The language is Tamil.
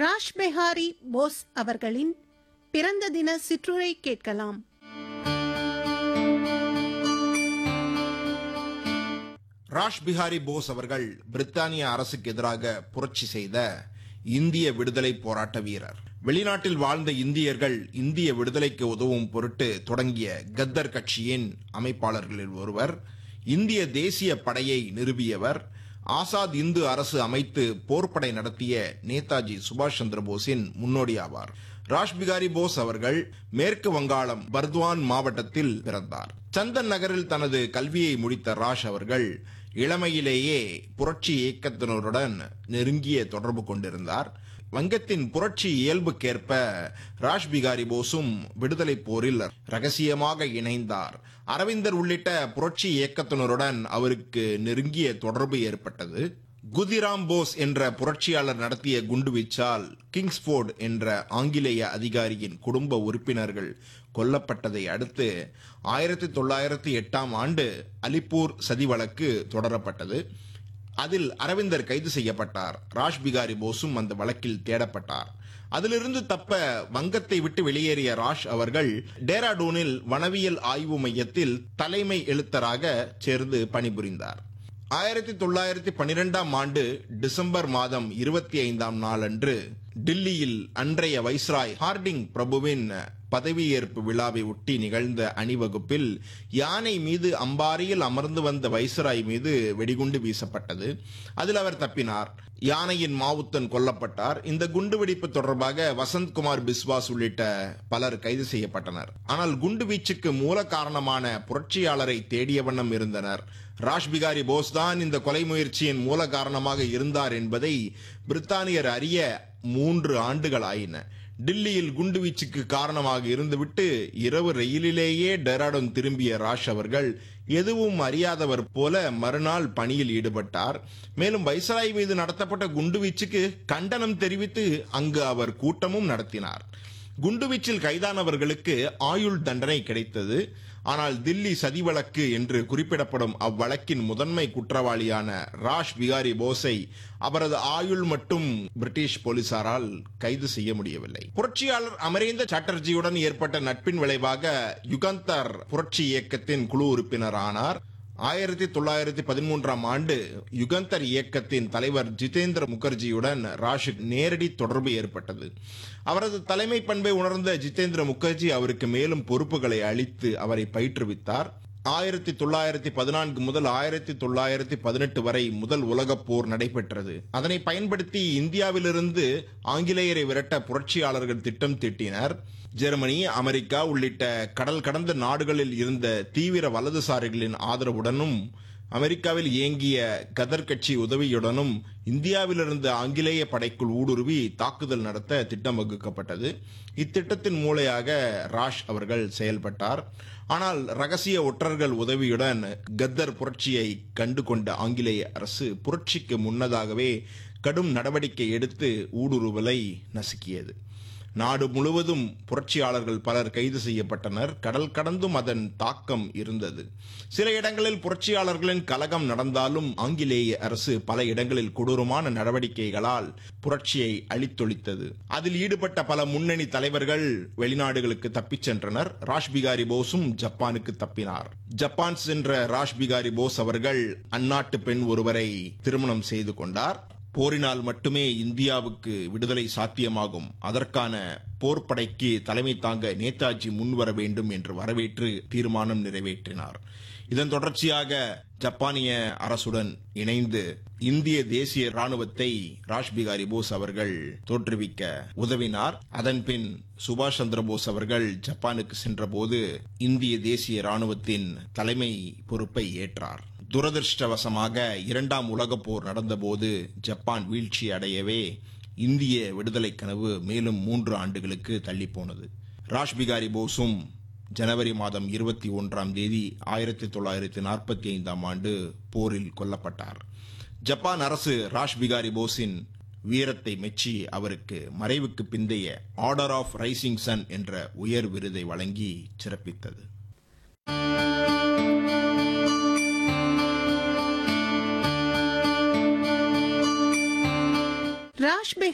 ராஷ் பெஹாரி போஸ் அவர்களின் பிறந்த தின சிற்றுரை கேட்கலாம் ராஷ் பிஹாரி போஸ் அவர்கள் பிரித்தானிய அரசுக்கு எதிராக புரட்சி செய்த இந்திய விடுதலை போராட்ட வீரர் வெளிநாட்டில் வாழ்ந்த இந்தியர்கள் இந்திய விடுதலைக்கு உதவும் பொருட்டு தொடங்கிய கத்தர் கட்சியின் அமைப்பாளர்களில் ஒருவர் இந்திய தேசிய படையை நிறுவியவர் ஆசாத் இந்து அரசு அமைத்து போர்ப்படை நடத்திய நேதாஜி சுபாஷ் சந்திர போஸின் முன்னோடி ஆவார் ராஷ் பிகாரி போஸ் அவர்கள் மேற்கு வங்காளம் பர்துவான் மாவட்டத்தில் பிறந்தார் சந்தன் நகரில் தனது கல்வியை முடித்த ராஷ் அவர்கள் இளமையிலேயே புரட்சி இயக்கத்தினருடன் நெருங்கிய தொடர்பு கொண்டிருந்தார் வங்கத்தின் புரட்சி இயல்புக்கேற்ப ராஷ் பிகாரி போஸும் விடுதலை போரில் ரகசியமாக இணைந்தார் அரவிந்தர் உள்ளிட்ட புரட்சி இயக்கத்தினருடன் அவருக்கு நெருங்கிய தொடர்பு ஏற்பட்டது குதிராம் போஸ் என்ற புரட்சியாளர் நடத்திய குண்டுவீச்சால் கிங்ஸ்போர்ட் என்ற ஆங்கிலேய அதிகாரியின் குடும்ப உறுப்பினர்கள் கொல்லப்பட்டதை அடுத்து ஆயிரத்தி தொள்ளாயிரத்தி எட்டாம் ஆண்டு அலிப்பூர் சதி வழக்கு தொடரப்பட்டது அதில் அரவிந்தர் கைது செய்யப்பட்டார் ராஷ் பிகாரி போஸும் அந்த வழக்கில் தேடப்பட்டார் அதிலிருந்து தப்ப வங்கத்தை விட்டு வெளியேறிய ராஷ் அவர்கள் டேராடூனில் வனவியல் ஆய்வு மையத்தில் தலைமை எழுத்தராக சேர்ந்து பணிபுரிந்தார் ஆயிரத்தி தொள்ளாயிரத்தி பனிரெண்டாம் ஆண்டு டிசம்பர் மாதம் இருபத்தி ஐந்தாம் நாளன்று டில்லியில் அன்றைய வைஸ்ராய் ஹார்டிங் பிரபுவின் பதவியேற்பு விழாவை ஒட்டி நிகழ்ந்த அணிவகுப்பில் யானை மீது அம்பாரியில் அமர்ந்து வந்த வைஸ்ராய் மீது வெடிகுண்டு வீசப்பட்டது அதில் அவர் தப்பினார் யானையின் மாவுத்தன் கொல்லப்பட்டார் இந்த குண்டுவெடிப்பு தொடர்பாக வசந்த்குமார் பிஸ்வாஸ் உள்ளிட்ட பலர் கைது செய்யப்பட்டனர் ஆனால் குண்டு வீச்சுக்கு மூல காரணமான புரட்சியாளரை தேடிய வண்ணம் இருந்தனர் ராஷ் பிகாரி போஸ் தான் இந்த கொலை முயற்சியின் மூல காரணமாக இருந்தார் என்பதை பிரித்தானியர் அறிய மூன்று ஆண்டுகள் ஆயின டில்லியில் குண்டுவீச்சுக்கு காரணமாக இருந்துவிட்டு இரவு ரயிலிலேயே டெராடூன் திரும்பிய ராஷ் அவர்கள் எதுவும் அறியாதவர் போல மறுநாள் பணியில் ஈடுபட்டார் மேலும் வைசராய் மீது நடத்தப்பட்ட குண்டுவீச்சுக்கு கண்டனம் தெரிவித்து அங்கு அவர் கூட்டமும் நடத்தினார் குண்டுவீச்சில் கைதானவர்களுக்கு ஆயுள் தண்டனை கிடைத்தது ஆனால் தில்லி சதி வழக்கு என்று குறிப்பிடப்படும் அவ்வழக்கின் முதன்மை குற்றவாளியான ராஷ் பிகாரி போஸை அவரது ஆயுள் மட்டும் பிரிட்டிஷ் போலீசாரால் கைது செய்ய முடியவில்லை புரட்சியாளர் அமரேந்த சாட்டர்ஜியுடன் ஏற்பட்ட நட்பின் விளைவாக யுகந்தர் புரட்சி இயக்கத்தின் குழு உறுப்பினரானார் ஆயிரத்தி தொள்ளாயிரத்தி பதிமூன்றாம் ஆண்டு யுகந்தர் இயக்கத்தின் தலைவர் ஜிதேந்திர முகர்ஜியுடன் ராஷுக்கு நேரடி தொடர்பு ஏற்பட்டது அவரது தலைமை பண்பை உணர்ந்த ஜிதேந்திர முகர்ஜி அவருக்கு மேலும் பொறுப்புகளை அளித்து அவரை பயிற்றுவித்தார் ஆயிரத்தி தொள்ளாயிரத்தி பதினான்கு முதல் ஆயிரத்தி தொள்ளாயிரத்தி பதினெட்டு வரை முதல் உலகப் போர் நடைபெற்றது அதனை பயன்படுத்தி இந்தியாவிலிருந்து ஆங்கிலேயரை விரட்ட புரட்சியாளர்கள் திட்டம் தீட்டினர் ஜெர்மனி அமெரிக்கா உள்ளிட்ட கடல் கடந்த நாடுகளில் இருந்த தீவிர வலதுசாரிகளின் ஆதரவுடனும் அமெரிக்காவில் இயங்கிய கதர் கட்சி உதவியுடனும் இந்தியாவிலிருந்து ஆங்கிலேய படைக்குள் ஊடுருவி தாக்குதல் நடத்த திட்டம் வகுக்கப்பட்டது இத்திட்டத்தின் மூளையாக ராஷ் அவர்கள் செயல்பட்டார் ஆனால் ரகசிய ஒற்றர்கள் உதவியுடன் கத்தர் புரட்சியை கண்டு கொண்ட ஆங்கிலேய அரசு புரட்சிக்கு முன்னதாகவே கடும் நடவடிக்கை எடுத்து ஊடுருவலை நசுக்கியது நாடு முழுவதும் புரட்சியாளர்கள் பலர் கைது செய்யப்பட்டனர் கடல் கடந்தும் அதன் தாக்கம் இருந்தது சில இடங்களில் புரட்சியாளர்களின் கலகம் நடந்தாலும் ஆங்கிலேய அரசு பல இடங்களில் கொடூரமான நடவடிக்கைகளால் புரட்சியை அழித்தொழித்தது அதில் ஈடுபட்ட பல முன்னணி தலைவர்கள் வெளிநாடுகளுக்கு தப்பிச் சென்றனர் ராஷ் பிகாரி போஸும் ஜப்பானுக்கு தப்பினார் ஜப்பான் சென்ற ராஷ் பிகாரி போஸ் அவர்கள் அந்நாட்டு பெண் ஒருவரை திருமணம் செய்து கொண்டார் போரினால் மட்டுமே இந்தியாவுக்கு விடுதலை சாத்தியமாகும் அதற்கான போர்ப்படைக்கு தலைமை தாங்க நேதாஜி முன்வர வேண்டும் என்று வரவேற்று தீர்மானம் நிறைவேற்றினார் இதன் தொடர்ச்சியாக ஜப்பானிய அரசுடன் இணைந்து இந்திய தேசிய ராணுவத்தை ராஷ் பிகாரி போஸ் அவர்கள் தோற்றுவிக்க உதவினார் அதன்பின் சுபாஷ் சந்திர போஸ் அவர்கள் ஜப்பானுக்கு சென்றபோது இந்திய தேசிய ராணுவத்தின் தலைமை பொறுப்பை ஏற்றார் துரதிருஷ்டவசமாக இரண்டாம் உலகப் போர் நடந்தபோது ஜப்பான் வீழ்ச்சி அடையவே இந்திய விடுதலை கனவு மேலும் மூன்று ஆண்டுகளுக்கு தள்ளி போனது ராஷ் பிகாரி போஸும் ஜனவரி மாதம் இருபத்தி ஒன்றாம் தேதி ஆயிரத்தி தொள்ளாயிரத்தி நாற்பத்தி ஐந்தாம் ஆண்டு போரில் கொல்லப்பட்டார் ஜப்பான் அரசு ராஷ் பிகாரி போஸின் வீரத்தை மெச்சி அவருக்கு மறைவுக்கு பிந்தைய ஆர்டர் ஆஃப் ரைசிங் சன் என்ற உயர் விருதை வழங்கி சிறப்பித்தது ராஷ்